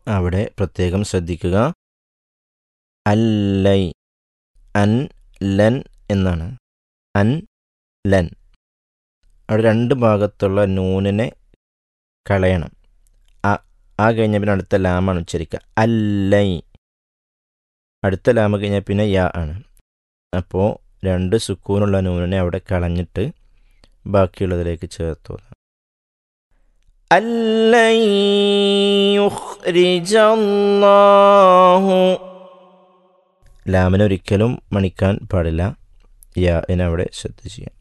അവിടെ പ്രത്യേകം ശ്രദ്ധിക്കുക അല്ലൈ അൻ ലൻ എന്നാണ് അൻ ലൻ അവിടെ രണ്ട് ഭാഗത്തുള്ള നൂനിനെ കളയണം ആ ആ കഴിഞ്ഞ പിന്നെ അടുത്ത ലാമാണ് ഉച്ചരിക്കുക അല്ലൈ അടുത്ത ലാമ കഴിഞ്ഞാൽ പിന്നെ യാ ആണ് അപ്പോൾ രണ്ട് സുക്കൂനുള്ള നൂനിനെ അവിടെ കളഞ്ഞിട്ട് ബാക്കിയുള്ളതിലേക്ക് ചേർത്തു അല്ലൈ യുഖ്രിജല്ലാഹു ലാമിനെ ഒരിക്കലും മണിക്കാൻ പാടില്ല യാ അവിടെ ശ്രദ്ധ ചെയ്യാം